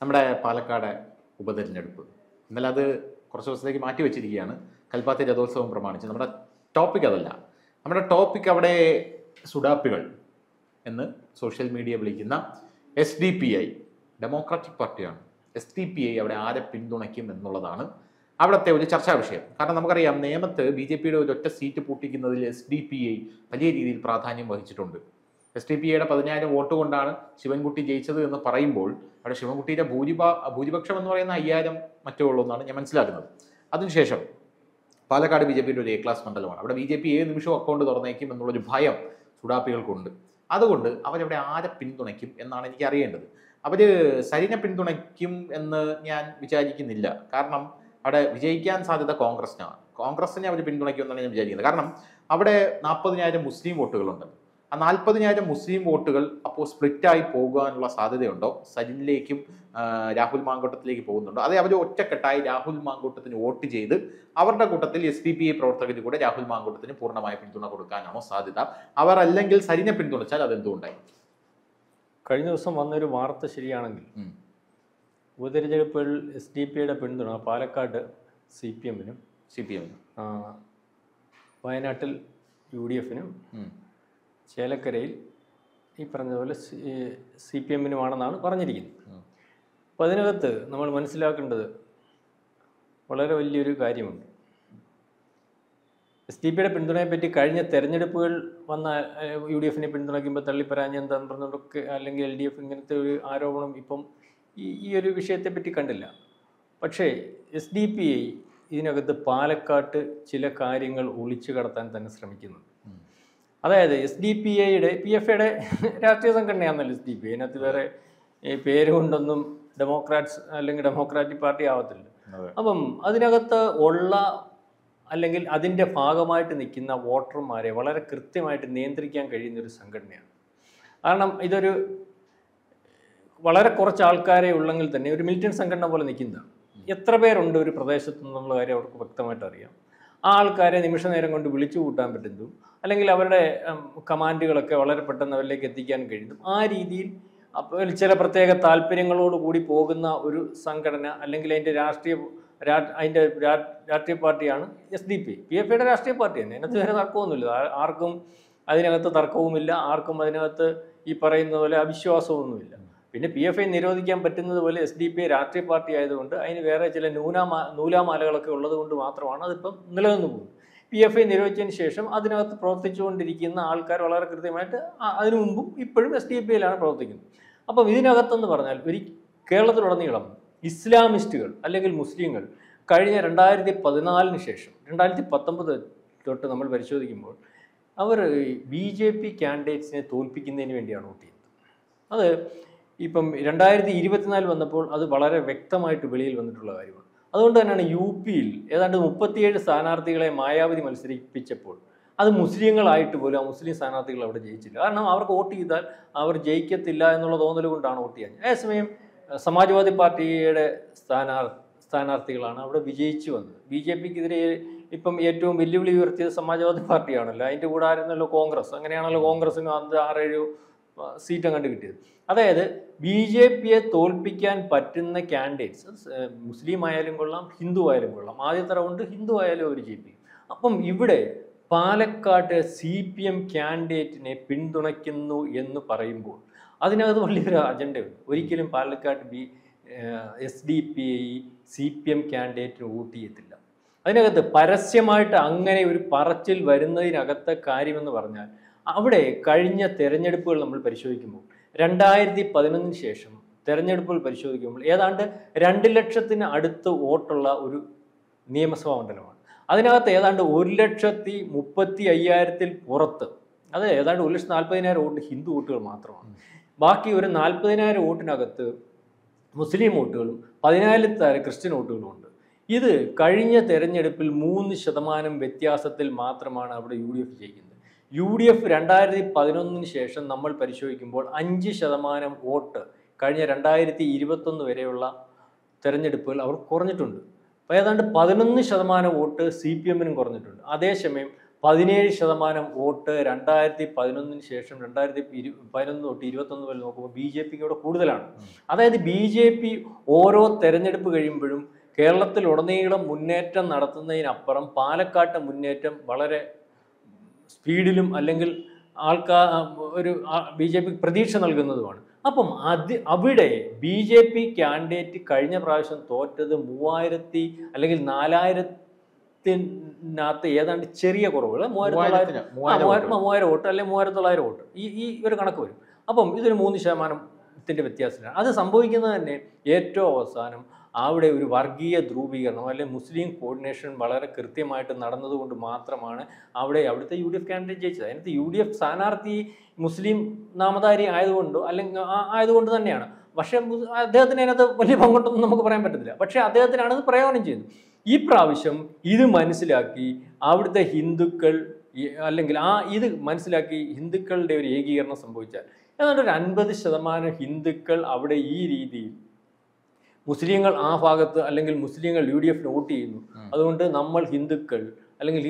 നമ്മുടെ പാലക്കാട് ഉപതെരഞ്ഞെടുപ്പ് ഇന്നലെ അത് കുറച്ച് ദിവസത്തേക്ക് മാറ്റി വെച്ചിരിക്കുകയാണ് കൽപ്പാത്തി രഥോത്സവം പ്രമാണിച്ച് നമ്മുടെ ടോപ്പിക് അതല്ല നമ്മുടെ ടോപ്പിക് അവിടെ സുഡാപ്പികൾ എന്ന് സോഷ്യൽ മീഡിയ വിളിക്കുന്ന S D P I democratic പാർട്ടിയാണ് എസ് ഡി പി ഐ അവിടെ ആരെ പിന്തുണയ്ക്കും എന്നുള്ളതാണ് അവിടുത്തെ ഒരു ചർച്ചാ വിഷയം കാരണം നമുക്കറിയാം നിയമത്ത് ബി ജെ പിയുടെ ഒരു ഒറ്റ സീറ്റ് പൂട്ടിക്കുന്നതിൽ എസ് ഡി പി ഐ വലിയ രീതിയിൽ പ്രാധാന്യം വഹിച്ചിട്ടുണ്ട് എസ് ഡി പി ഐയുടെ പതിനായിരം വോട്ട് കൊണ്ടാണ് ശിവൻകുട്ടി ജയിച്ചത് എന്ന് പറയുമ്പോൾ അവിടെ ശിവൻകുട്ടിയുടെ ഭൂരിഭാ ഭൂരിപക്ഷം എന്ന് പറയുന്ന അയ്യായിരം മറ്റേ ഉള്ളൂ എന്നാണ് ഞാൻ മനസ്സിലാക്കുന്നത് അതിനുശേഷം പാലക്കാട് ബി ജെ പിയുടെ ഒരു എ ക്ലാസ് മണ്ഡലമാണ് അവിടെ ബി ജെ പി ഏത് നിമിഷവും അക്കൗണ്ട് തുറന്നേക്കും എന്നുള്ളൊരു ഭയം സുഡാപ്പികൾക്കുണ്ട് അതുകൊണ്ട് അവരവിടെ ആരെ പിന്തുണയ്ക്കും എന്നാണ് എനിക്ക് അറിയേണ്ടത് അവര് സരിനെ പിന്തുണയ്ക്കും എന്ന് ഞാൻ വിചാരിക്കുന്നില്ല കാരണം അവിടെ വിജയിക്കാൻ സാധ്യത കോൺഗ്രസിനാണ് കോൺഗ്രസിനെ അവർ പിന്തുണയ്ക്കും എന്നാണ് ഞാൻ വിചാരിക്കുന്നത് കാരണം അവിടെ നാൽപ്പതിനായിരം മുസ്ലിം വോട്ടുകളുണ്ട് ആ നാൽപ്പതിനായിരം മുസ്ലിം വോട്ടുകൾ അപ്പോൾ സ്പ്ലിറ്റായി പോകാനുള്ള സാധ്യതയുണ്ടോ സരിനിലേക്കും ആ, രാഹുൽ മാങ്കോട്ടത്തിലേക്ക് പോകുന്നുണ്ടോ അതേ അവർ ഒറ്റക്കെട്ടായി രാഹുൽ മാങ്കോട്ടത്തിന് വോട്ട് ചെയ്ത് അവരുടെ കൂട്ടത്തിൽ എസ് ഡി പി ഐ പ്രവർത്തകർ കൂടെ രാഹുൽ മാങ്കോട്ടത്തിന് പൂർണ്ണമായ പിന്തുണ കൊടുക്കാനാണോ സാധ്യത അവർ അല്ലെങ്കിൽ സരിനെ പിന്തുണച്ചാൽ അതെന്തുകൊണ്ടായി കഴിഞ്ഞ ദിവസം വന്നൊരു വാർത്ത ശരിയാണെങ്കിൽ ഉം. ഉപതെരഞ്ഞെടുപ്പിൽ എസ് ഡി പി യുടെ പിന്തുണ പാലക്കാട് സി പി എമ്മിനും സി പി എം വയനാട്ടിൽ യു ഡി എഫിനും ചേലക്കരയിൽ ഈ പറഞ്ഞതുപോലെ സി പി എമ്മിനുമാണെന്നാണ് പറഞ്ഞിരിക്കുന്നത് അപ്പോൾ അതിനകത്ത് നമ്മൾ മനസ്സിലാക്കേണ്ടത് വളരെ വലിയൊരു കാര്യമുണ്ട് എസ് ഡി പിയുടെ പിന്തുണയെപ്പറ്റി കഴിഞ്ഞ തെരഞ്ഞെടുപ്പുകൾ വന്ന യു ഡി എഫിനെ പിന്തുണയ്ക്കുമ്പോൾ തള്ളിപ്പരാഞ്ഞ എന്താന്ന് പറഞ്ഞുകൊണ്ടൊക്കെ അല്ലെങ്കിൽ എൽ ഡി എഫ് ഇങ്ങനത്തെ ഒരു ആരോപണം ഇപ്പം ഈ ഈ ഒരു വിഷയത്തെപ്പറ്റി കണ്ടില്ല പക്ഷേ എസ് ഡി പി ഐ ഇതിനകത്ത് പാലക്കാട്ട് ചില കാര്യങ്ങൾ ഒളിച്ചു കടത്താൻ തന്നെ ശ്രമിക്കുന്നുണ്ട് അതായത് എസ് ഡി പി ഐയുടെ പി എഫ് ഐയുടെ രാഷ്ട്രീയ സംഘടനയാണല്ലോ എസ് ഡി പി അതിനകത്ത് വേറെ ഈ പേര് കൊണ്ടൊന്നും ഡെമോക്രാറ്റ്സ് അല്ലെങ്കിൽ ഡെമോക്രാറ്റിക് പാർട്ടി ആവത്തില്ല അതെ. അപ്പം അതിനകത്ത് ഉള്ള അല്ലെങ്കിൽ അതിൻ്റെ ഭാഗമായിട്ട് നിൽക്കുന്ന വോട്ടർമാരെ വളരെ കൃത്യമായിട്ട് നിയന്ത്രിക്കാൻ കഴിയുന്ന ഒരു സംഘടനയാണ് കാരണം ഇതൊരു വളരെ കുറച്ച് ആൾക്കാരെ ഉള്ളെങ്കിൽ തന്നെ ഒരു മിലിറ്റന്റ് സംഘടന പോലെ നിൽക്കുന്നതാണ് എത്ര പേരുണ്ട് ഒരു പ്രദേശത്ത് നിന്നുള്ള കാര്യം അവർക്ക് വ്യക്തമായിട്ട് അറിയാം ആ ആൾക്കാരെ നിമിഷ നേരം കൊണ്ട് വിളിച്ചു കൂട്ടാൻ പറ്റുന്നതും അല്ലെങ്കിൽ അവരുടെ ഉം, കമാൻഡുകളൊക്കെ വളരെ പെട്ടെന്ന് അവരിലേക്ക് എത്തിക്കാൻ കഴിയുന്നതും ആ രീതിയിൽ അപ്പോൾ ചില പ്രത്യേക താല്പര്യങ്ങളോട് കൂടി പോകുന്ന ഒരു സംഘടന അല്ലെങ്കിൽ അതിൻ്റെ രാഷ്ട്രീയ രാ- അതിൻ്റെ രാ- രാഷ്ട്രീയ പാർട്ടിയാണ് S D P P F ഐയുടെ രാഷ്ട്രീയ പാർട്ടി തന്നെ അതിനകത്ത് വേറെ തർക്കമൊന്നുമില്ല ആ- ആർക്കും അതിനകത്ത് തർക്കവുമില്ല ആർക്കും അതിനകത്ത് ഈ പറയുന്ന പോലെ അവിശ്വാസമൊന്നുമില്ല പിന്നെ പി എഫ് ഐ നിരോധിക്കാൻ പറ്റുന്നത് പോലെ എസ് ഡി പി ഐ രാഷ്ട്രീയ പാർട്ടി ആയതുകൊണ്ട് അതിന് വേറെ ചില നൂലാമാ നൂലാമാലകളൊക്കെ ഉള്ളത് കൊണ്ട് മാത്രമാണ് അതിപ്പം നിലനിന്ന് പോകുന്നത് പി എഫ് ഐ നിരോധിച്ചതിന് ശേഷം അതിനകത്ത് പ്രവർത്തിച്ചുകൊണ്ടിരിക്കുന്ന ആൾക്കാർ വളരെ കൃത്യമായിട്ട് ആ- അതിനു മുമ്പും ഇപ്പോഴും എസ് ഡി പി ഐയിലാണ് പ്രവർത്തിക്കുന്നത് അപ്പം ഇതിനകത്തെന്ന് പറഞ്ഞാൽ ഒരു കേരളത്തിലുടനീളം ഇസ്ലാമിസ്റ്റുകൾ അല്ലെങ്കിൽ മുസ്ലിങ്ങൾ കഴിഞ്ഞ രണ്ടായിരത്തി പതിനാലിന് ശേഷം രണ്ടായിരത്തി പത്തൊമ്പത് തൊട്ട് നമ്മൾ പരിശോധിക്കുമ്പോൾ അവർ ബി ജെ പി ക്യാൻഡിഡേറ്റ്സിനെ തോൽപ്പിക്കുന്നതിന് വേണ്ടിയാണ് വോട്ട് ചെയ്യുന്നത് അത് ഇപ്പം രണ്ടായിരത്തി ഇരുപത്തിനാല് വന്നപ്പോൾ അത് വളരെ വ്യക്തമായിട്ട് വെളിയിൽ വന്നിട്ടുള്ള കാര്യമാണ് അതുകൊണ്ട് തന്നെയാണ് യു പിയിൽ ഏതാണ്ട് മുപ്പത്തിയേഴ് സ്ഥാനാർത്ഥികളെ മായാവതി മത്സരിപ്പിച്ചപ്പോൾ അത് മുസ്ലിങ്ങളായിട്ട് പോലും ആ മുസ്ലിം സ്ഥാനാർത്ഥികൾ അവിടെ ജയിച്ചില്ല കാരണം അവർക്ക് വോട്ട് ചെയ്താൽ അവർ ജയിക്കത്തില്ല എന്നുള്ള തോന്നൽ കൊണ്ടാണ് വോട്ട് ചെയ്യാൻ അതേസമയം അഹ് സമാജ്വാദി പാർട്ടിയുടെ സ്ഥാനാർ സ്ഥാനാർത്ഥികളാണ് അവിടെ വിജയിച്ചു വന്നത് ബി ജെ പിക്കെതിരെ ഇപ്പം ഏറ്റവും വെല്ലുവിളി ഉയർത്തിയത് സമാജ്വാദി പാർട്ടിയാണല്ലോ അതിൻ്റെ കൂടെ ആയിരുന്നല്ലോ കോൺഗ്രസ് അങ്ങനെയാണല്ലോ കോൺഗ്രസിന് അന്ന് ആറേഴ് സീറ്റ് അങ്ങോട്ട് കിട്ടിയത് അതായത് ബി ജെ പിയെ തോൽപ്പിക്കാൻ പറ്റുന്ന ക്യാൻഡിഡേറ്റ്സ് മുസ്ലിം ആയാലും കൊള്ളാം ഹിന്ദു ആയാലും കൊള്ളാം ആദ്യത്തെ റൗണ്ട് ഹിന്ദു ആയാലും അവർ ജയിപ്പിക്കും അപ്പം ഇവിടെ പാലക്കാട്ട് സി പി എം ക്യാൻഡിഡേറ്റിനെ പിന്തുണയ്ക്കുന്നു എന്ന് പറയുമ്പോൾ അതിനകത്ത് വലിയൊരു അജണ്ടയുണ്ട് ഒരിക്കലും പാലക്കാട്ട് B S D P I C P M ക്യാൻഡിഡേറ്റിന് വോട്ട് ചെയ്യത്തില്ല അതിനകത്ത് പരസ്യമായിട്ട് അങ്ങനെ ഒരു പറച്ചിൽ വരുന്നതിനകത്തെ കാര്യമെന്ന് പറഞ്ഞാൽ അവിടെ കഴിഞ്ഞ തെരഞ്ഞെടുപ്പുകൾ നമ്മൾ പരിശോധിക്കുമ്പോൾ രണ്ടായിരത്തി പതിനൊന്നിന് ശേഷം തെരഞ്ഞെടുപ്പുകൾ പരിശോധിക്കുമ്പോൾ ഏതാണ്ട് രണ്ട് ലക്ഷത്തിന് അടുത്ത് വോട്ടുള്ള ഒരു നിയമസഭാ മണ്ഡലമാണ് അതിനകത്ത് ഏതാണ്ട് ഒരു ലക്ഷത്തി മുപ്പത്തി അയ്യായിരത്തിൽ പുറത്ത് അത് ഏതാണ്ട് ഒരു ലക്ഷത്തി നാൽപ്പതിനായിരം വോട്ട് ഹിന്ദു വോട്ടുകൾ മാത്രമാണ് ബാക്കി ഒരു നാൽപ്പതിനായിരം വോട്ടിനകത്ത് മുസ്ലിം വോട്ടുകളും പതിനാലിൽ താഴെ ക്രിസ്ത്യൻ വോട്ടുകളും ഉണ്ട് ഇത് കഴിഞ്ഞ തെരഞ്ഞെടുപ്പിൽ മൂന്ന് ശതമാനം വ്യത്യാസത്തിൽ മാത്രമാണ് അവിടെ യു ഡി എഫ് ജയിക്കുന്നത് യു ഡി എഫ് രണ്ടായിരത്തി പതിനൊന്നിന് ശേഷം നമ്മൾ പരിശോധിക്കുമ്പോൾ അഞ്ച് ശതമാനം വോട്ട് കഴിഞ്ഞ രണ്ടായിരത്തി ഇരുപത്തൊന്ന് വരെയുള്ള തെരഞ്ഞെടുപ്പുകൾ അവർ കുറഞ്ഞിട്ടുണ്ട് അപ്പോൾ ഏതാണ്ട് പതിനൊന്ന് ശതമാനം വോട്ട് സി പി എമ്മിനും കുറഞ്ഞിട്ടുണ്ട് അതേസമയം പതിനേഴ് ശതമാനം വോട്ട് രണ്ടായിരത്തി പതിനൊന്നിന് ശേഷം രണ്ടായിരത്തി ഇരു പതിനൊന്ന് തൊട്ട് ഇരുപത്തൊന്ന് വരെ നോക്കുമ്പോൾ ബി ജെ പിക്ക് ഇവിടെ കൂടുതലാണ് അതായത് ബി ജെ പി ഓരോ തെരഞ്ഞെടുപ്പ് കഴിയുമ്പോഴും കേരളത്തിലുടനീളം മുന്നേറ്റം നടത്തുന്നതിനപ്പുറം പാലക്കാട്ടെ മുന്നേറ്റം വളരെ സ്പീഡിലും അല്ലെങ്കിൽ ആൾക്കാർ ഒരു ബി ജെ പി പ്രതീക്ഷ നൽകുന്നതുമാണ് അപ്പം അത് അവിടെ ബി ജെ പി ക്യാൻഡിഡേറ്റ് കഴിഞ്ഞ പ്രാവശ്യം തോറ്റത് മൂവായിരത്തി അല്ലെങ്കിൽ നാലായിരത്തിനകത്ത് ഏതാണ്ട് ചെറിയ കുറവുകൾ മൂവായിരത്തി തൊള്ളായിരത്തി മൂവായിരത്തിന് ആ, മൂവായിരം മൂവായിരം വോട്ട്. മൂവായിരം വോട്ട് അല്ലെങ്കിൽ മൂവായിരത്തി തൊള്ളായിരം വോട്ട് ഈ ഈ ഒരു കണക്ക് വരും അപ്പം ഇതൊരു മൂന്ന് ശതമാനത്തിൻ്റെ വ്യത്യാസത്തിലാണ് അത് സംഭവിക്കുന്നത് തന്നെ ഏറ്റവും അവസാനം അവിടെ ഒരു വർഗീയ ധ്രുവീകരണം അല്ലെങ്കിൽ മുസ്ലിം കോർഡിനേഷൻ വളരെ കൃത്യമായിട്ട് നടന്നതുകൊണ്ട് മാത്രമാണ് അവിടെ അവിടുത്തെ യു ഡി എഫ് കാൻഡിഡേറ്റ് ജയിച്ചത് അതിനകത്ത് യു ഡി എഫ് സ്ഥാനാർത്ഥി മുസ്ലിം നാമധാരി ആയതുകൊണ്ടോ അല്ലെങ്കിൽ ആ- ആയതുകൊണ്ട് തന്നെയാണ് പക്ഷേ മു- അദ്ദേഹത്തിന് അതിനകത്ത് വലിയ പങ്കുണ്ടെന്ന് നമുക്ക് പറയാൻ പറ്റത്തില്ല പക്ഷേ അദ്ദേഹത്തിനാണ് ഇത് പ്രയോജനം ചെയ്യുന്നത് ഈ പ്രാവശ്യം ഇത് മനസ്സിലാക്കി അവിടുത്തെ ഹിന്ദുക്കൾ ഈ- അല്ലെങ്കിൽ ആ ഇത് മനസ്സിലാക്കി ഹിന്ദുക്കളുടെ ഒരു ഏകീകരണം സംഭവിച്ചാൽ ഏതാണ്ട് ഒരു അൻപത് ശതമാനം ഹിന്ദുക്കൾ അവിടെ ഈ രീതിയിൽ മുസ്ലിങ്ങൾ ആ ഭാഗത്ത് അല്ലെങ്കിൽ മുസ്ലിങ്ങൾ യു ഡി എഫിന് വോട്ട് ചെയ്യുന്നു ഉം. അതുകൊണ്ട് നമ്മൾ ഹിന്ദുക്കൾ അല്ലെങ്കിൽ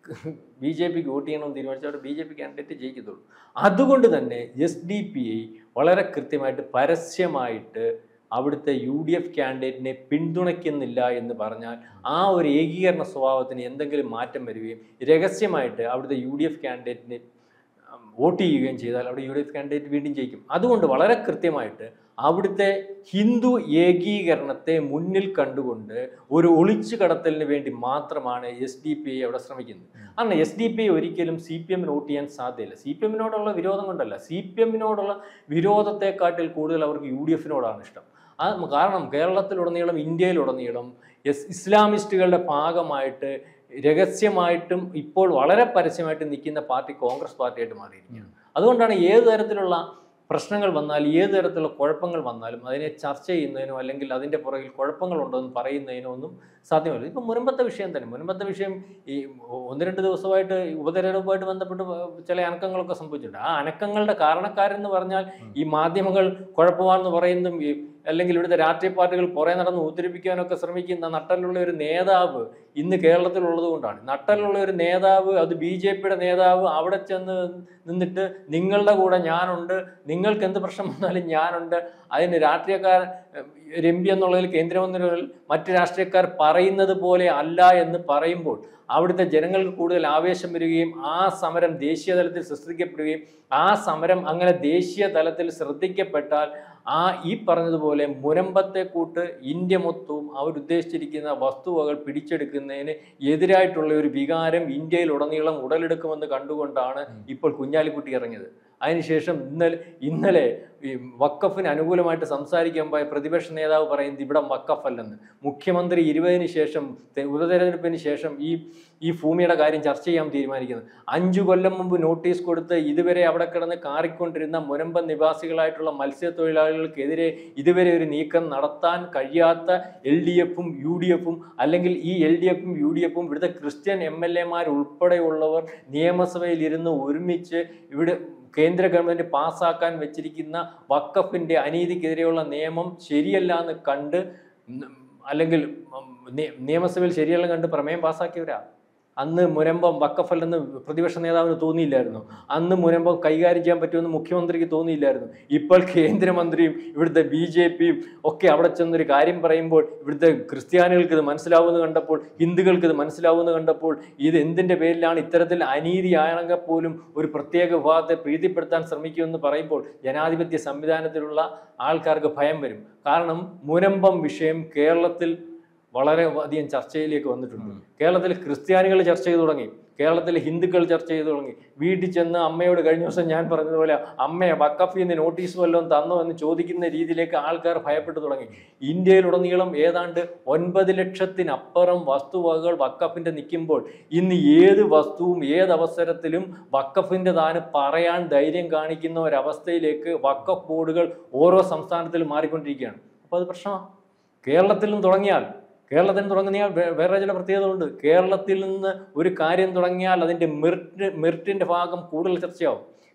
ബി ജെ പിക്ക് വോട്ട് ചെയ്യണമെന്ന് തീരുമാനിച്ചാൽ അവിടെ ബി ജെ പി കാൻഡിഡേറ്റ് ജയിക്കത്തുള്ളൂ അതുകൊണ്ട് തന്നെ എസ് ഡി പി ഐ വളരെ കൃത്യമായിട്ട് പരസ്യമായിട്ട് അവിടുത്തെ യു ഡി എഫ് ക്യാൻഡിഡേറ്റിനെ പിന്തുണയ്ക്കുന്നില്ല എന്ന് പറഞ്ഞാൽ ആ ഒരു ഏകീകരണ സ്വഭാവത്തിന് എന്തെങ്കിലും മാറ്റം വരികയും രഹസ്യമായിട്ട് അവിടുത്തെ യു ഡി എഫ് ക്യാൻഡിഡേറ്റിനെ ഉം, വോട്ട് ചെയ്യുകയും ചെയ്താൽ അവിടെ യു ഡി എഫ് കാൻഡിഡേറ്റ് വീണ്ടും ജയിക്കും അതുകൊണ്ട് വളരെ കൃത്യമായിട്ട് അവിടുത്തെ ഹിന്ദു ഏകീകരണത്തെ മുന്നിൽ കണ്ടുകൊണ്ട് ഒരു ഒളിച്ചു കടത്തലിന് വേണ്ടി മാത്രമാണ് എസ് ഡി പി ഐ അവിടെ ശ്രമിക്കുന്നത് കാരണം എസ് ഡി പി ഐ ഒരിക്കലും സി പി എമ്മിന് വോട്ട് ചെയ്യാൻ സാധ്യതയില്ല സി പി എമ്മിനോടുള്ള വിരോധം കൊണ്ടല്ല സി പി എമ്മിനോടുള്ള വിരോധത്തെക്കാട്ടിൽ കൂടുതൽ അവർക്ക് യു ഡി എഫിനോടാണ് ഇഷ്ടം അത് കാരണം കേരളത്തിലുടനീളം ഇന്ത്യയിലുടനീളം എസ് ഇസ്ലാമിസ്റ്റുകളുടെ ഭാഗമായിട്ട് രഹസ്യമായിട്ടും ഇപ്പോൾ വളരെ പരസ്യമായിട്ട് നിൽക്കുന്ന പാർട്ടി കോൺഗ്രസ് പാർട്ടിയായിട്ട് മാറിയിരിക്കുകയാണ് അതുകൊണ്ടാണ് ഏത് തരത്തിലുള്ള പ്രശ്നങ്ങൾ വന്നാൽ ഏത് തരത്തിലുള്ള കുഴപ്പങ്ങൾ വന്നാലും അതിനെ ചർച്ച ചെയ്യുന്നതിനോ അല്ലെങ്കിൽ അതിൻ്റെ പുറകിൽ കുഴപ്പങ്ങളുണ്ടോ എന്ന് പറയുന്നതിനോ ഒന്നും സാധ്യമല്ല ഇപ്പം മുൻപത്തെ വിഷയം തന്നെ മുൻപത്തെ വിഷയം ഈ ഒന്ന് രണ്ട് ദിവസമായിട്ട് ഈ ഉപതെരഞ്ഞെടുപ്പുമായിട്ട് ബന്ധപ്പെട്ട് ചില അനക്കങ്ങളൊക്കെ സംഭവിച്ചിട്ടുണ്ട് ആ അനക്കങ്ങളുടെ കാരണക്കാരെന്ന് പറഞ്ഞാൽ ഈ മാധ്യമങ്ങൾ കുഴപ്പമാണെന്ന് പറയുന്നതും ഈ അല്ലെങ്കിൽ ഇവിടുത്തെ രാഷ്ട്രീയ പാർട്ടികൾ കുറേ നടന്ന് ഉദ്ധരിപ്പിക്കാനൊക്കെ ശ്രമിക്കുന്ന നട്ടലുള്ള ഒരു നേതാവ് ഇന്ന് കേരളത്തിലുള്ളത് കൊണ്ടാണ് നട്ടലുള്ള ഒരു നേതാവ് അത് ബി ജെ പിയുടെ നേതാവ് അവിടെ ചെന്ന് നിന്നിട്ട് നിങ്ങളുടെ കൂടെ ഞാനുണ്ട് നിങ്ങൾക്ക് എന്ത് പ്രശ്നം വന്നാലും ഞാനുണ്ട് അതിന് രാഷ്ട്രീയക്കാർ ഒരു എം പി എന്നുള്ളതിൽ കേന്ദ്രമന്ത്രികൾ മറ്റ് രാഷ്ട്രീയക്കാർ പറയുന്നത് പോലെ അല്ല എന്ന് പറയുമ്പോൾ അവിടുത്തെ ജനങ്ങൾക്ക് കൂടുതൽ ആവേശം വരികയും ആ സമരം ദേശീയ തലത്തിൽ സൃഷ്ടിക്കപ്പെടുകയും ആ സമരം അങ്ങനെ ദേശീയ തലത്തിൽ ശ്രദ്ധിക്കപ്പെട്ടാൽ ആ ഈ പറഞ്ഞതുപോലെ മുനമ്പത്തെ കൂട്ട് ഇന്ത്യ മൊത്തവും അവരുദ്ദേശിച്ചിരിക്കുന്ന വസ്തുവകൾ പിടിച്ചെടുക്കുന്നതിന് എതിരായിട്ടുള്ള ഒരു വികാരം ഇന്ത്യയിൽ ഉടനീളം ഉടലെടുക്കുമെന്ന് കണ്ടുകൊണ്ടാണ് ഇപ്പോൾ കുഞ്ഞാലിക്കുട്ടി ഇറങ്ങിയത് അതിനുശേഷം ഇന്നലെ ഇന്നലെ ഈ വക്കഫിന് അനുകൂലമായിട്ട് സംസാരിക്കാൻ പോയ പ്രതിപക്ഷ നേതാവ് പറയുന്നത് ഇവിടെ വക്കഫല്ലെന്ന് മുഖ്യമന്ത്രി ഇരുപതിന് ശേഷം തെ- ഉപതെരഞ്ഞെടുപ്പിന് ശേഷം ഈ ഈ ഭൂമിയുടെ കാര്യം ചർച്ച ചെയ്യാൻ തീരുമാനിക്കുന്നത് അഞ്ചു കൊല്ലം മുമ്പ് നോട്ടീസ് കൊടുത്ത് ഇതുവരെ അവിടെ കിടന്ന് കാറിക്കൊണ്ടിരുന്ന മുനമ്പൻ നിവാസികളായിട്ടുള്ള മത്സ്യത്തൊഴിലാളികൾക്കെതിരെ ഇതുവരെ ഒരു നീക്കം നടത്താൻ കഴിയാത്ത എൽ ഡി എഫും യു ഡി എഫും അല്ലെങ്കിൽ ഈ എൽ ഡി എഫും യു ഡി എഫും ഇവിടുത്തെ ക്രിസ്ത്യൻ എം എൽ എമാർ ഉൾപ്പെടെയുള്ളവർ നിയമസഭയിൽ ഇരുന്ന് ഒരുമിച്ച് ഇവിടെ കേന്ദ്ര ഗവൺമെന്റ് പാസ്സാക്കാൻ വെച്ചിരിക്കുന്ന വക്കഫിന്റെ അനീതിക്കെതിരെയുള്ള നിയമം ശരിയല്ല എന്ന് കണ്ട് ഉം, അല്ലെങ്കിൽ ഉം, നി- നിയമസഭയിൽ ശരിയല്ല കണ്ട് പ്രമേയം പാസ്സാക്കിയവരാ അന്ന് മുനമ്പം വക്കഫല്ലെന്ന് പ്രതിപക്ഷ നേതാവിന് തോന്നിയില്ലായിരുന്നു അന്ന് മുനമ്പം കൈകാര്യം ചെയ്യാൻ പറ്റുമെന്ന് മുഖ്യമന്ത്രിക്ക് തോന്നിയില്ലായിരുന്നു ഇപ്പോൾ കേന്ദ്രമന്ത്രിയും ഇവിടുത്തെ ബി ജെ പിയും ഒക്കെ അവിടെ ചെന്നൊരു കാര്യം പറയുമ്പോൾ ഇവിടുത്തെ ക്രിസ്ത്യാനികൾക്ക് ഇത് മനസ്സിലാവുമെന്ന് കണ്ടപ്പോൾ ഹിന്ദുക്കൾക്ക് ഇത് മനസ്സിലാവുമെന്ന് കണ്ടപ്പോൾ ഇത് എന്തിൻ്റെ പേരിലാണ് ഇത്തരത്തിൽ അനീതിയാണെങ്കിൽ പോലും ഒരു പ്രത്യേക വിഭാഗത്തെ പ്രീതിപ്പെടുത്താൻ ശ്രമിക്കുമെന്ന് പറയുമ്പോൾ ജനാധിപത്യ സംവിധാനത്തിലുള്ള ആൾക്കാർക്ക് ഭയം വരും കാരണം മുനമ്പം വിഷയം കേരളത്തിൽ വളരെ അധികം ചർച്ചയിലേക്ക് വന്നിട്ടുണ്ട് കേരളത്തിൽ ക്രിസ്ത്യാനികൾ ചർച്ച ചെയ്തു തുടങ്ങി കേരളത്തിലെ ഹിന്ദുക്കൾ ചർച്ച ചെയ്തു തുടങ്ങി വീട്ടിൽ ചെന്ന് അമ്മയോട് കഴിഞ്ഞ ദിവസം ഞാൻ പറഞ്ഞതുപോലെ അമ്മയെ വക്കഫിൽ നിന്ന് നോട്ടീസ് വല്ലതും തന്നോ എന്ന് ചോദിക്കുന്ന രീതിയിലേക്ക് ആൾക്കാർ ഭയപ്പെട്ടു തുടങ്ങി ഇന്ത്യയിലുടനീളം ഏതാണ്ട് ഒൻപത് ലക്ഷത്തിനപ്പുറം വസ്തുവകകൾ വക്കഫിന്റെ നിൽക്കുമ്പോൾ ഇന്ന് ഏത് വസ്തുവും ഏത് അവസരത്തിലും വക്കഫിന്റെ താന് പറയാൻ ധൈര്യം കാണിക്കുന്ന ഒരവസ്ഥയിലേക്ക് വക്കഫ് ബോർഡുകൾ ഓരോ സംസ്ഥാനത്തിലും മാറിക്കൊണ്ടിരിക്കുകയാണ് അപ്പോൾ അത് പ്രശ്നമാണ് കേരളത്തിൽ നിന്ന് തുടങ്ങിയാൽ കേരളത്തിൽ നിന്ന് തുടങ്ങിയാൽ വേ- വേറെ ചില പ്രത്യേകതകളുണ്ട് കേരളത്തിൽ നിന്ന് ഒരു കാര്യം തുടങ്ങിയാൽ അതിൻ്റെ മെറിറ്റ് മെറിറ്റിൻ്റെ ഭാഗം കൂടുതൽ ചർച്ചയാവും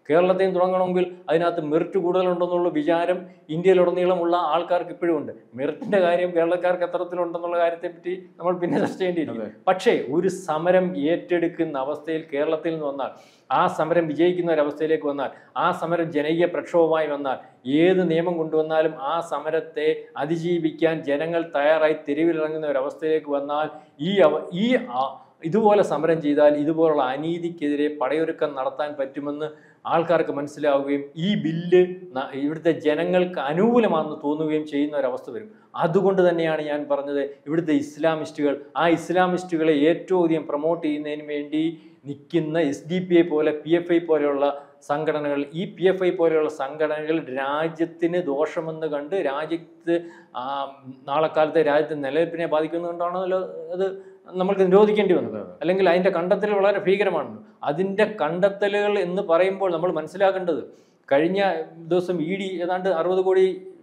കേരളത്തെയും തുടങ്ങണമെങ്കിൽ അതിനകത്ത് മെറിറ്റ് കൂടുതലുണ്ടെന്നുള്ള വിചാരം ഇന്ത്യയിലുടനീളമുള്ള ആൾക്കാർക്ക് ഇപ്പോഴും ഉണ്ട് മെറിറ്റിന്റെ കാര്യം കേരളക്കാർക്ക് എത്രത്തിലുണ്ടെന്നുള്ള കാര്യത്തെപ്പറ്റി നമ്മൾ പിന്നെ ചർച്ച ചെയ്യേണ്ടിയിരിക്കും പക്ഷേ ഒരു സമരം ഏറ്റെടുക്കുന്ന അവസ്ഥയിൽ കേരളത്തിൽ നിന്ന് വന്നാൽ ആ സമരം വിജയിക്കുന്ന ഒരവസ്ഥയിലേക്ക് വന്നാൽ ആ സമരം ജനകീയ പ്രക്ഷോഭമായി വന്നാൽ ഏത് നിയമം കൊണ്ടുവന്നാലും ആ സമരത്തെ അതിജീവിക്കാൻ ജനങ്ങൾ തയ്യാറായി തെരുവിലിറങ്ങുന്ന ഒരവസ്ഥയിലേക്ക് വന്നാൽ ഈ അവ ഈ ആ- ഇതുപോലെ സമരം ചെയ്താൽ ഇതുപോലുള്ള അനീതിക്കെതിരെ പടയൊരുക്കം നടത്താൻ പറ്റുമെന്ന് ആൾക്കാർക്ക് മനസ്സിലാവുകയും ഈ ബില്ല് ന- ഇവിടുത്തെ ജനങ്ങൾക്ക് അനുകൂലമാണെന്ന് തോന്നുകയും ചെയ്യുന്ന ഒരവസ്ഥ വരും അതുകൊണ്ട് തന്നെയാണ് ഞാൻ പറഞ്ഞത് ഇവിടുത്തെ ഇസ്ലാമിസ്റ്റുകൾ ആ ഇസ്ലാമിസ്റ്റുകളെ ഏറ്റവും അധികം പ്രൊമോട്ട് ചെയ്യുന്നതിന് വേണ്ടി നിൽക്കുന്ന എസ് ഡി പി ഐ പോലെ പി എഫ് ഐ പോലെയുള്ള സംഘടനകൾ ഈ പി എഫ് ഐ പോലെയുള്ള സംഘടനകൾ രാജ്യത്തിന് ദോഷമെന്ന് കണ്ട് രാജ്യത്ത് ആ, നാളെ കാലത്തെ രാജ്യത്തെ നിലനിൽപ്പിനെ ബാധിക്കുന്നതുകൊണ്ടാണല്ലോ അത് നമ്മൾക്ക് നിരോധിക്കേണ്ടി വന്നത് അല്ലെങ്കിൽ അതിൻ്റെ കണ്ടെത്തൽ വളരെ ഭീകരമാണ് അതിൻ്റെ കണ്ടെത്തലുകൾ എന്ന് പറയുമ്പോൾ നമ്മൾ മനസ്സിലാക്കേണ്ടത് കഴിഞ്ഞ ദിവസം ഇ ഡി ഏതാണ്ട് അറുപത് കോടി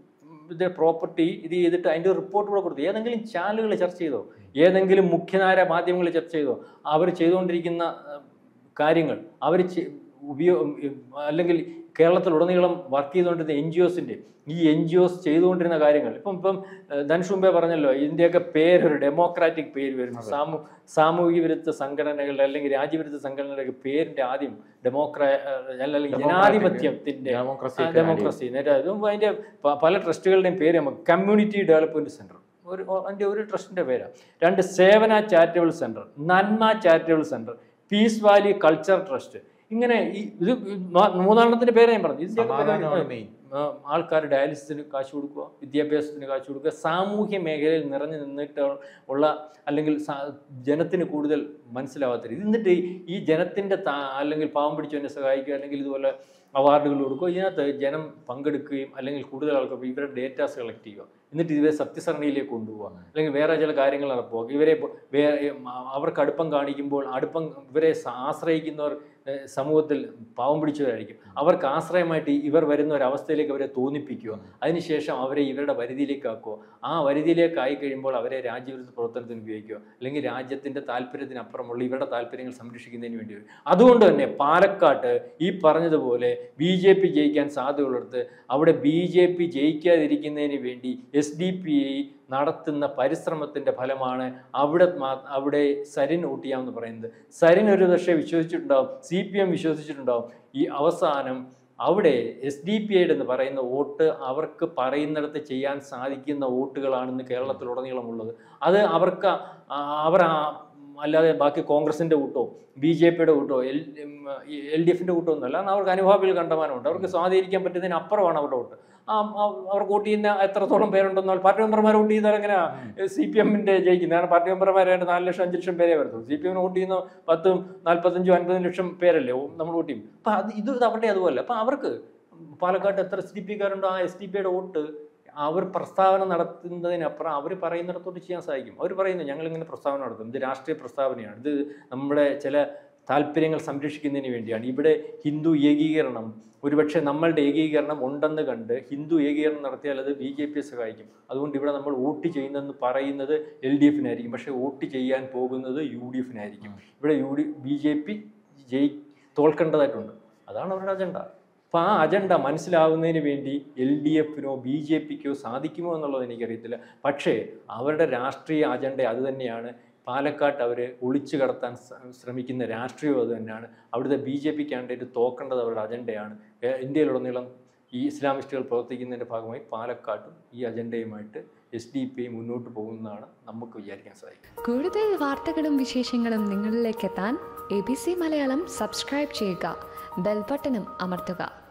ഇത് പ്രോപ്പർട്ടി ഇത് ചെയ്തിട്ട് അതിൻ്റെ റിപ്പോർട്ട് കൂടെ കൊടുത്തു ഏതെങ്കിലും ചാനലുകൾ ചർച്ച ചെയ്തോ ഏതെങ്കിലും മുഖ്യധാര മാധ്യമങ്ങൾ ചർച്ച ചെയ്തോ അവർ ചെയ്തുകൊണ്ടിരിക്കുന്ന ആ, കാര്യങ്ങൾ അവർ ഉപയോ അല്ലെങ്കിൽ കേരളത്തിലുടനീളം വർക്ക് ചെയ്തുകൊണ്ടിരുന്ന എൻ ജി ഒസിൻ്റെ ഈ എൻ ജി ഒസ് ചെയ്തുകൊണ്ടിരുന്ന കാര്യങ്ങൾ ഇപ്പം ഇപ്പം ഏഹ്, ധനുഷ് മുമ്പേ പറഞ്ഞല്ലോ ഇതിൻ്റെയൊക്കെ പേരൊരു ഡെമോക്രാറ്റിക് പേര് വരുന്നു സാമൂ സാമൂഹിക വിരുദ്ധ സംഘടനകളുടെ അല്ലെങ്കിൽ രാജ്യവിരുദ്ധ സംഘടനകളുടെ പേരിൻ്റെ ആദ്യം ഡെമോക്രാ ഏഹ്, അല്ലെങ്കിൽ ജനാധിപത്യത്തിൻ്റെ ഡെമോക്രസി ഡെമോക്രസി നേരെ അതും അതിൻ്റെ പ- പല ട്രസ്റ്റുകളുടെയും പേര് നമുക്ക് കമ്മ്യൂണിറ്റി ഡെവലപ്മെൻറ്റ് സെൻറ്റർ ഒരു അതിൻ്റെ ഒരു ട്രസ്റ്റിൻ്റെ പേരാണ് രണ്ട് Sevana charitable centre Nanma charitable centre peace valley culture trust ഇങ്ങനെ ഈ ഇത് മ- മൂന്നെണ്ണത്തിന്റെ പേര് ഞാൻ പറഞ്ഞു ഇതിന്റെ സമാധാനമാണ് മെയിൻ ആൾക്കാർ ഡയാലിസിസിന് കാശ് കൊടുക്കുക വിദ്യാഭ്യാസത്തിന് കാശ് കൊടുക്കുക സാമൂഹ്യ മേഖലയിൽ നിറഞ്ഞു നിന്നിട്ട് ഉള്ള അല്ലെങ്കിൽ സ- ജനത്തിന് കൂടുതൽ മനസ്സിലാവാത്ത രീതി എന്നിട്ട് ഈ- ഈ ജനത്തിൻ്റെ അല്ലെങ്കിൽ പാവം പിടിച്ചവനെ സഹായിക്കുക അല്ലെങ്കിൽ ഇതുപോലെ അവാർഡുകൾ കൊടുക്കുക ഇതിനകത്ത് ജനം പങ്കെടുക്കുകയും അല്ലെങ്കിൽ കൂടുതൽ ആൾക്കാർ ഇവരുടെ ഡേറ്റാസ് കളക്ട് ചെയ്യുക എന്നിട്ട് ഇവരെ സത്യസരണിയിലേക്ക് കൊണ്ടുപോകുക അല്ലെങ്കിൽ വേറെ ചില കാര്യങ്ങൾ നടക്കുക ഇവരെ ബ- വേ- അവർക്ക് അടുപ്പം കാണിക്കുമ്പോൾ അടുപ്പം ഇവരെ സ- ആശ്രയിക്കുന്നവർ ഏഹ്, സമൂഹത്തിൽ പാവം പിടിച്ചവരായിരിക്കും അവർക്ക് ആശ്രയമായിട്ട് ഇവർ വരുന്ന ഒരു അവസ്ഥയിലേക്ക് അവരെ തോന്നിപ്പിക്കുക അതിനുശേഷം അവരെ ഇവരുടെ പരിധിയിലേക്ക് ആക്കുക ആ പരിധിയിലേക്ക് ആയി കഴിയുമ്പോൾ അവരെ രാജ്യവിരുദ്ധ പ്രവർത്തനത്തിന് ഉപയോഗിക്കുക അല്ലെങ്കിൽ രാജ്യത്തിൻ്റെ താല്പര്യത്തിനപ്പുറമുള്ള ഇവരുടെ താല്പര്യങ്ങൾ സംരക്ഷിക്കുന്നതിന് വേണ്ടി വരും അതുകൊണ്ട് തന്നെ പാലക്കാട്ട് ഈ പറഞ്ഞതുപോലെ ബി ജെ പി ജയിക്കാൻ സാധ്യതയുള്ളിടത്ത് അവിടെ ബി ജെ പി ജയിക്കാതിരിക്കുന്നതിന് വേണ്ടി എസ് ഡി പി ഐ നടത്തുന്ന പരിശ്രമത്തിൻ്റെ ഫലമാണ് അവിടെ മാ- അവിടെ സരിൻ വോട്ട് ചെയ്യാമെന്ന് പറയുന്നത് സരിൻ ഒരു പക്ഷേ വിശ്വസിച്ചിട്ടുണ്ടാവും സി പി എം വിശ്വസിച്ചിട്ടുണ്ടാവും ഈ അവസാനം അവിടെ എസ് ഡി പി ഐഡ് എന്ന് പറയുന്ന വോട്ട് അവർക്ക് പറയുന്നിടത്ത് ചെയ്യാൻ സാധിക്കുന്ന വോട്ടുകളാണെന്ന് കേരളത്തിലുടനീളമുള്ളത് അത് അവർക്ക് ആ- അവർ ആ- അല്ലാതെ ബാക്കി കോൺഗ്രസിൻ്റെ കൂട്ടോ ബി ജെ പിയുടെ കൂട്ടോ എൽ എൽ ഡി എഫിൻ്റെ കൂട്ടോ ഒന്നുമല്ല കാരണം അവർക്ക് അനുഭാവികൾ കണ്ടമാനമുണ്ട് അവർക്ക് സ്വാധീനിക്കാൻ പറ്റുന്നതിന് അപ്പുറമാണ് അവരുടെ വോട്ട് ആ ആ- അവർക്ക് വോട്ട് ചെയ്യുന്ന എത്രത്തോളം പേരുണ്ടെന്നാൽ പാർട്ടി മെമ്പർമാർ വോട്ട് ചെയ്താൽ എങ്ങനെയാ സി പി എമ്മിൻ്റെ ജയിക്കുന്നത് കാരണം പാർട്ടി മെമ്പർമാരായിട്ട് നാല് ലക്ഷം അഞ്ച് ലക്ഷം പേരെ വരത്തുള്ളൂ സി പി എമ്മിന് വോട്ട് ചെയ്യുന്ന പത്തും നാൽപ്പത്തഞ്ചും അൻപതും ലക്ഷം പേരല്ലേ ഓ- നമ്മൾ വോട്ട് ചെയ്യും അപ്പം അത് ഇത് ഇത് അവിടെ അതുപോലെ അപ്പം അവർക്ക് പാലക്കാട്ട് എത്ര എസ് ഡി പി കാരുണ്ടോ ആ എസ് ഡി പിയുടെ വോട്ട് അവർ പ്രസ്താവന നടത്തുന്നതിനപ്പുറം അവർ പറയുന്നിടത്തോട്ട് ചെയ്യാൻ സാധിക്കും അവർ പറയുന്നത് ഞങ്ങളിങ്ങനെ പ്രസ്താവന നടത്തും ഇത് രാഷ്ട്രീയ പ്രസ്താവനയാണ് ഇത് നമ്മുടെ ചില താല്പര്യങ്ങൾ സംരക്ഷിക്കുന്നതിന് വേണ്ടിയാണ് ഇവിടെ ഹിന്ദു ഏകീകരണം ഒരുപക്ഷെ നമ്മളുടെ ഏകീകരണം ഉണ്ടെന്ന് കണ്ട് ഹിന്ദു ഏകീകരണം നടത്തിയാൽ അത് ബി ജെ പിയെ സഹായിക്കും അതുകൊണ്ട് ഇവിടെ നമ്മൾ വോട്ട് ചെയ്യുന്നതെന്ന് പറയുന്നത് എൽ ഡി എഫിനായിരിക്കും പക്ഷേ വോട്ട് ചെയ്യാൻ പോകുന്നത് യു ഡി എഫിനായിരിക്കും ഇവിടെ U D B J P ജയി തോൽക്കേണ്ടതായിട്ടുണ്ട് അതാണ് അവരുടെ അജണ്ട അപ്പോൾ ആ അജണ്ട മനസ്സിലാവുന്നതിന് വേണ്ടി എൽ ഡി എഫിനോ ബി ജെ പിക്കോ സാധിക്കുമോ എന്നുള്ളത് എനിക്കറിയത്തില്ല പക്ഷേ അവരുടെ രാഷ്ട്രീയ അജണ്ട അത് തന്നെയാണ് പാലക്കാട്ട് അവർ ഒളിച്ചു കടത്താൻ സ- ശ്രമിക്കുന്ന രാഷ്ട്രീയം അത് തന്നെയാണ് അവിടുത്തെ ബി ജെ പി കാൻഡിഡേറ്റ് തോക്കേണ്ടത് അവരുടെ അജണ്ടയാണ് ഏ- ഇന്ത്യയിലുടനീളം ഈ ഇസ്ലാമിസ്റ്റുകൾ പ്രവർത്തിക്കുന്നതിൻ്റെ ഭാഗമായി പാലക്കാട്ടും ഈ അജണ്ടയുമായിട്ട് എസ് ഡി പി മുന്നോട്ട് പോകുന്നതാണ് നമുക്ക് വിചാരിക്കാൻ സാധിക്കും കൂടുതൽ വാർത്തകളും വിശേഷങ്ങളും നിങ്ങളിലേക്ക് എത്താൻ A B C Malayalam subscribe ചെയ്യുക ബെൽബട്ടനും അമർത്തുക